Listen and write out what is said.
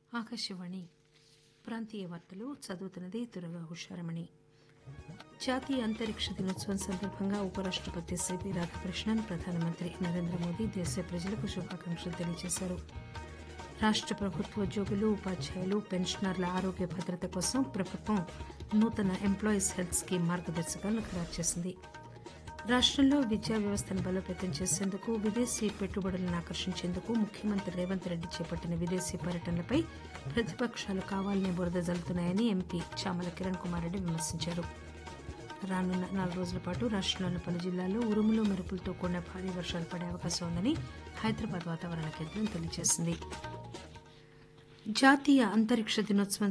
ఆకాశవాణి ప్రాంతీయ వార్తలు చదువుతున్నది దురగా హుషారమణి జాతీయ అంతరిక్ష దినోత్సవం సందర్భంగా ఉపరాష్టపతి సిపి రాధాకృష్ణన్ ప్రధానమంత్రి నరేంద్ర మోదీ దేశ ప్రజలకు శుభాకాంక్షలు తెలియజేశారు రాష్ట ప్రభుత్వ ఉద్యోగులు ఉపాధ్యాయులు పెన్షనర్ల ఆరోగ్య భద్రత కోసం ప్రభుత్వం నూతన ఎంప్లాయీస్ హెల్త్ స్కీమ్ మార్గదర్శకాలను ఖరారు చేసింది రాష్టంలో విద్యా వ్యవస్థను బలోపేతం చేసేందుకు విదేశీ పెట్టుబడులను ఆకర్షించేందుకు ముఖ్యమంత్రి రేవంత్ రెడ్డి చేపట్టిన విదేశీ పర్యటనలపై ప్రతిపక్షాలు కావాలనే బురద జల్లుతున్నాయని ఎంపీ చామల కిరణ్ కుమార్ రెడ్డి విమర్శించారు రానున్న నాలుగు రోజుల పాటు రాష్టంలోని పలు జిల్లాల్లో ఉరుములు మెరుపులతో కూడిన భారీ వర్షాలు పడే అవకాశం ఉందని హైదరాబాద్ వాతావరణ కేంద్రం తెలియజేసింది జాతీయ అంతరిక్ష దినోత్సవం